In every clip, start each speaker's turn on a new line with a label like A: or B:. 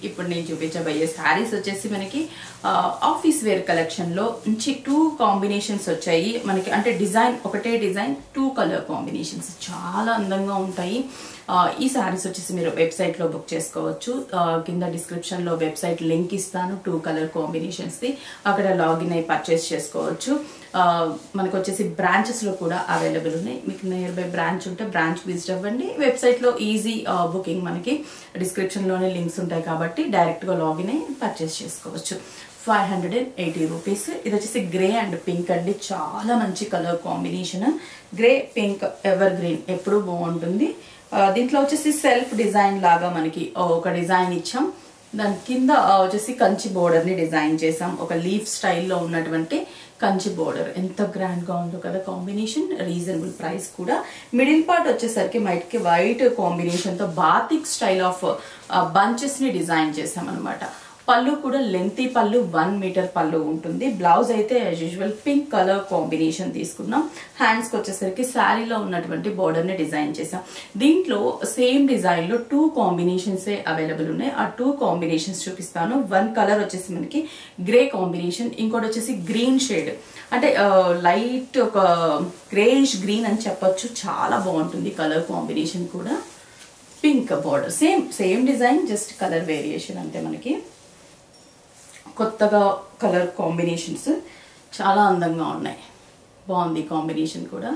A: ఇప్పుడు నేను చూపించబోయే శారీస్ వచ్చేసి మనకి ఆ, ఆఫీస్ వేర్ కలెక్షన్ లో మంచి టూ కాంబినేషన్స్ వచ్చాయి మనకి అంటే డిజైన్ ఒకటే డిజైన్ టూ కలర్ కాంబినేషన్స్ చాలా అందంగా ఉంటాయి ఆ, ఈ శారీస్ వచ్చేసి మీరు వెబ్సైట్ లో బుక్ చేసుకోవచ్చు ఆ, కింద డిస్క్రిప్షన్ లో వెబ్సైట్ లింక్ ఇస్తాను టూ కలర్ కాంబినేషన్స్ ది అక్కడ లాగిన్ అయి పర్చేస్ చేసుకోవచ్చు ఆ, మనకు వచ్చేసి బ్రాంచెస్ లో కూడా అవైలబుల్ ఉన్నాయి మీకు నియర్ బై బ్రాంచ్ ఉంటే బ్రాంచ్ విజిట్ అవ్వండి వెబ్సైట్ లో ఈజీ బుకింగ్ మనకి డిస్క్రిప్షన్ లోనే లింక్స్ ఉంటాయి కాబట్టి డైరెక్ట్ గా లాగిన్ అయి పర్చేస్ చేసుకోవచ్చు five hundred and eighty rupees ఇది వచ్చేసి గ్రే అండ్ పింక్ అండి చాలా మంచి colour combination grey pink ever green ఎప్పుడు బాగుంటుంది ఆ, దీంట్లో వచ్చేసి సెల్ఫ్ డిజైన్ లాగా మనకి ఒక డిజైన్ ఇచ్చాం దాని కింద ఆ, వచ్చేసి కంచి బోర్డర్ ని డిజైన్ చేసాం ఒక లీఫ్ స్టైల్లో ఉన్నటువంటి కంచి బోర్డర్ ఎంత గ్రాండ్ గా ఉందో కదా కాంబినేషన్ రీజనబుల్ ప్రైస్ కూడా మిడిల్ పార్ట్ వచ్చేసరికి మైట్కి వైట్ కాంబినేషన్ తో బాతిక్ స్టైల్ ఆఫ్ బంచెస్ ని డిజైన్ చేసాం అనమాట పళ్ళు కూడా లెంతీ పళ్ళు వన్ మీటర్ పళ్ళు ఉంటుంది బ్లౌజ్ అయితే as usual pink colour combination తీసుకున్నాం హ్యాండ్స్ కి వచ్చేసరికి శారీలో ఉన్నటువంటి బోర్డర్ ని డిజైన్ చేసాం దీంట్లో సేమ్ డిజైన్ లో టూ కాంబినేషన్స్ అవైలబుల్ ఉన్నాయి ఆ టూ కాంబినేషన్స్ చూపిస్తాను వన్ కలర్ వచ్చేసి మనకి గ్రే కాంబినేషన్ ఇంకోటి వచ్చేసి గ్రీన్ షేడ్ అంటే లైట్ ఒక గ్రేష్ గ్రీన్ అని చెప్పొచ్చు చాలా బాగుంటుంది కలర్ కాంబినేషన్ కూడా pink border same same design just colour variation అంతే మనకి కొత్తగా కలర్ కాంబినేషన్స్ చాలా అందంగా ఉన్నాయి బాగుంది కాంబినేషన్ కూడా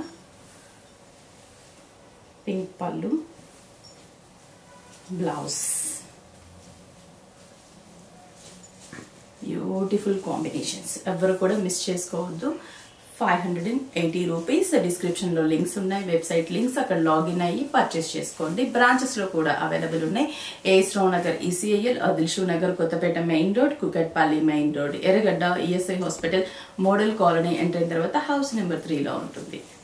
A: పింక్ పళ్ళు బ్లౌజ్ బ్యూటిఫుల్ కాంబినేషన్స్ ఎవరు కూడా మిస్ చేసుకోవద్దు five hundred and eighty rupees డిస్క్రిప్షన్లో లింక్స్ ఉన్నాయి వెబ్సైట్ లింక్స్ అక్కడ లాగిన్ అయ్యి పర్చేస్ చేసుకోండి బ్రాంచెస్లో కూడా అవైలబుల్ ఉన్నాయి AS Rao Nagar ECIL Dilsukh Nagar Kothapet main road Kukatpally main road Erragadda ESI hospital model colony enter అయిన తర్వాత హౌస్ నెంబర్ త్రీలో ఉంటుంది